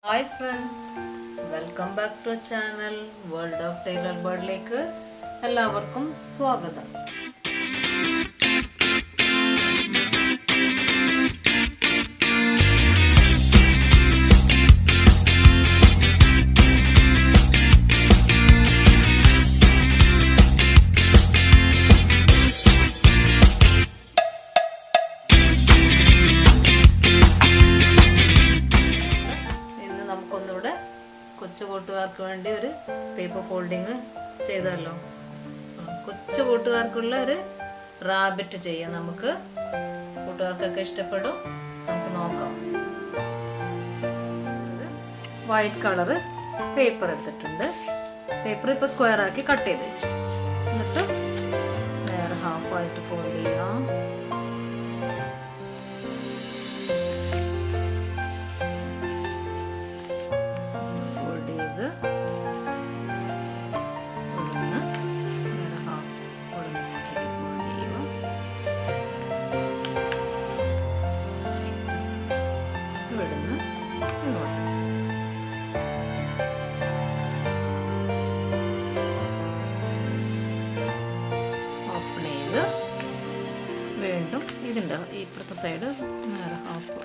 Hi friends welcome back to channel world of tailor ബേർഡിലേക്ക് എല്ലാവർക്കും സ്വാഗതം ഇന്ന് നമുക്കൊന്നുകൂടെ കൊച്ചു കൂട്ടുകാർക്ക് വേണ്ടി ഒരു പേപ്പർ ഫോൾഡിങ് ചെയ്തല്ലോ ഉം, കൊച്ചു കൂട്ടുകാർക്കുള്ള ഒരു റാബിറ്റ് ചെയ്യാം നമുക്ക് കൂട്ടുകാർക്കൊക്കെ ഇഷ്ടപ്പെടും നമുക്ക് നോക്കാം വൈറ്റ് കളറ് പേപ്പർ എടുത്തിട്ടുണ്ട് പേപ്പർ ഇപ്പോൾ സ്ക്വയർ ആക്കി കട്ട് ചെയ്ത് വെച്ചു എന്നിട്ട് നേരെ ഹാഫ് ആയിട്ട് ഫോൾഡ് ചെയ്യാം ഫോൾഡ് ചെയ്ത് ഒന്ന് നേരെ ഹാഫ് ഒന്ന് ഇങ്ങോട്ടേക്ക് ഫോൾഡ് ചെയ്യുക ഇവിടുന്ന് ഇങ്ങോട്ട് ഓപ്പൺ ചെയ്ത് വീണ്ടും ഇതിൻ്റെ ഇപ്പുറത്തെ സൈഡ് നേരെ ഹാഫ്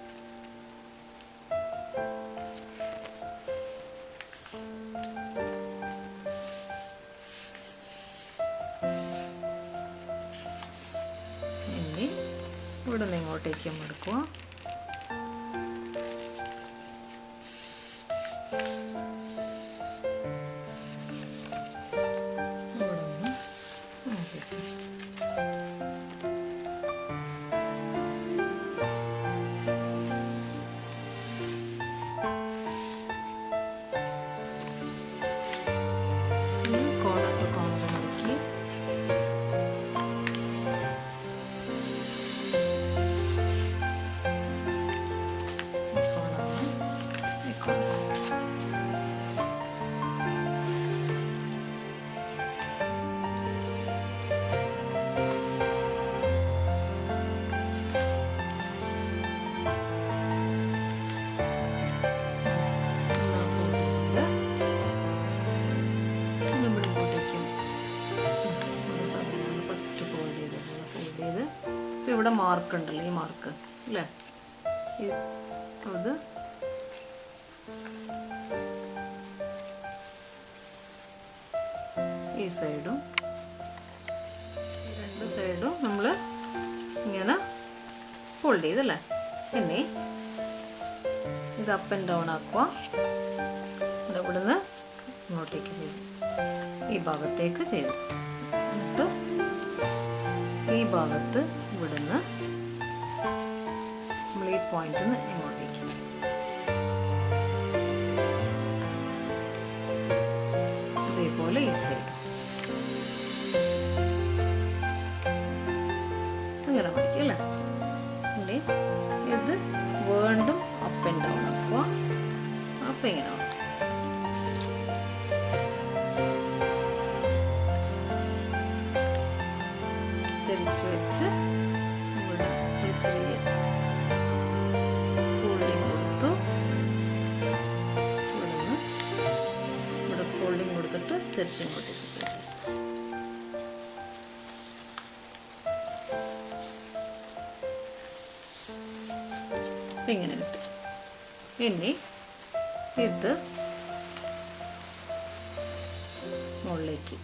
ഇനി ഇവിടെ നിന്ന് ഇങ്ങോട്ടേക്ക് എടുക്കുക കോർണർ ടു കോർണർ മടക്കി ഫസ്റ്റ് ഫോൾഡ് ചെയ്ത് ഫോൾഡ് ചെയ്ത് ഇപ്പം ഇവിടെ മാർക്ക് ഉണ്ടല്ലോ ഈ മാർക്ക് അല്ലേ ഈ- അത് ഈ സൈഡും ഈ രണ്ട് സൈഡും നമ്മൾ ഇങ്ങനെ ഫോൾഡ് ചെയ്തല്ലേ പിന്നെ ഇത് അപ്പ് ആൻഡ് ഡൗൺ ആക്കുക ഇത് ഇവിടുന്ന് ഇങ്ങോട്ടേക്ക് ചെയ്തു ഈ ഭാഗത്തേക്ക് ചെയ്തു എന്നിട്ട് ഈ ഭാഗത്ത് ഇവിടുന്ന് നമ്മൾ ഈ പോയിന്റിൽ നിന്ന് ഇങ്ങോട്ടേക്ക് ഇതേപോലെ ഈ സൈഡ് അങ്ങനെ പഠിക്കും അല്ലേ ഇനി ഇത് വീണ്ടും അപ്പ് ആൻഡ് ഡൗൺ ആക്കുക അപ്പം ഇങ്ങനെ ആവും. തിരിച്ച് വെച്ച് ഇവിടെ ഒരു ചെറിയ ഫോൾഡിങ് കൊടുത്തു ഇവിടുന്ന് ഇവിടെ ഫോൾഡിങ് കൊടുത്തിട്ട് തിരിച്ചിങ്ങോട്ടേക്ക് പോയി ഇപ്പം ഇങ്ങനെ കിട്ടി ഇനി ഇത് മുകളിലേക്ക്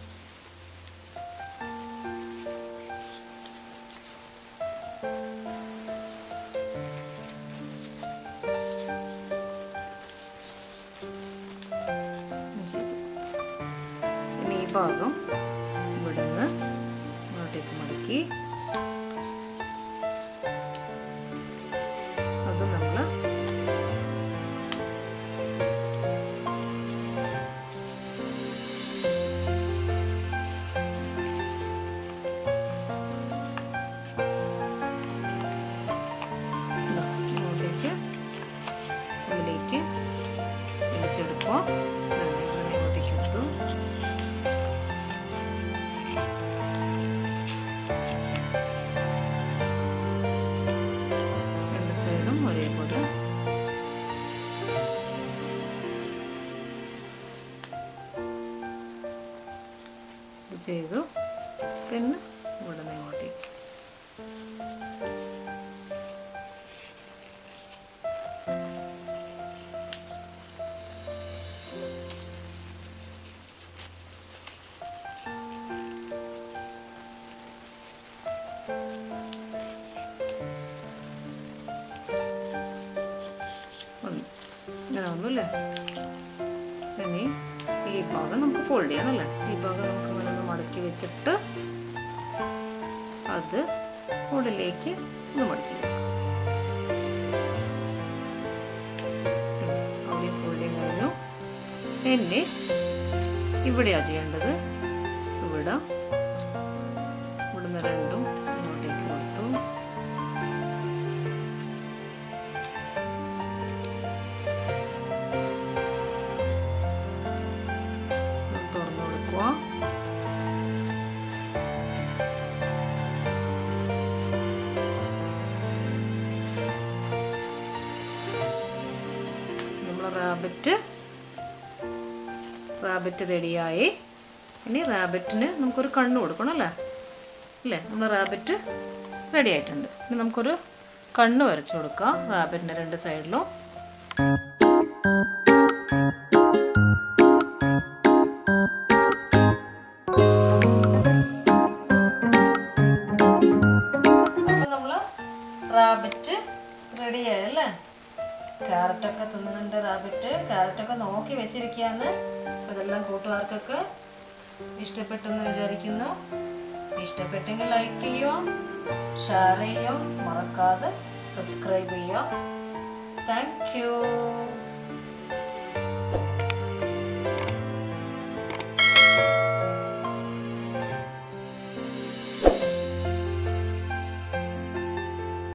ചെയ്തു ഇനി ഈ ഭാഗം ഇവിടുന്ന് ഇങ്ങോട്ടേക്ക് മടക്കി അത് നമ്മൾ ഇങ്ങോട്ടേക്ക് ഉള്ളിലേക്ക് വലിച്ചെടുക്കുക ഇങ്ങോട്ടേക്ക് എടുത്തു രണ്ട് സൈഡും ഒരേപോലെ ഇത് ചെയ്തു പിന്നെ ഇവിടെ നിന്ന് ഇങ്ങോട്ടേക്ക് ഒന്ന് ഇങ്ങനെ ഒന്നുമില്ലേ ഇനി ഈ ഭാഗം നമുക്ക് ഫോൾഡ് ചെയ്യണമല്ലേ ഈ ഭാഗം നമുക്ക് ഇങ്ങനെ ഒന്ന് മടക്കി വെച്ചിട്ട് അത് ഉള്ളിലേക്ക് ഒന്ന് മടക്കി വെക്കാം അവിടെ ഫോൾഡിങ് കഴിഞ്ഞു ഇനി ഇവിടെയാ ചെയ്യേണ്ടത് ഇവിടെ ഇവിടുന്ന് രണ്ടും ഇങ്ങോട്ടേക്ക് കൊടുത്തു ഇത് തുറന്നു കൊടുക്കുക നമ്മൾ റാബിറ്റ് റാബിറ്റ് റെഡിയായി ഇനി റാബിറ്റിന് നമുക്കൊരു കണ്ണ് കൊടുക്കണം അല്ലേ അല്ലേ നമ്മൾ റാബിറ്റ് റെഡി ആയിട്ടുണ്ട് ഇനി നമുക്കൊരു കണ്ണ് വരച്ചു കൊടുക്കാം റാബിറ്റിൻ്റെ രണ്ട് സൈഡിലും അപ്പൊ നമ്മള് റാബിറ്റ് റെഡിയായി അല്ലേ ക്യാരറ്റൊക്കെ തിന്നുന്നുണ്ട് റാബിറ്റ് ക്യാരറ്റൊക്കെ നോക്കി വെച്ചിരിക്കുകയാണ് അപ്പൊ ഇതെല്ലാം കൂട്ടുകാർക്കൊക്കെ ഇഷ്ടപ്പെട്ടെന്ന് വിചാരിക്കുന്നു ഇഷ്ടപ്പെട്ടെങ്കിൽ ലൈക്ക് ചെയ്യുക ഷെയർ ചെയ്യുക മറക്കാതെ സബ്സ്ക്രൈബ് ചെയ്യുക താങ്ക് യു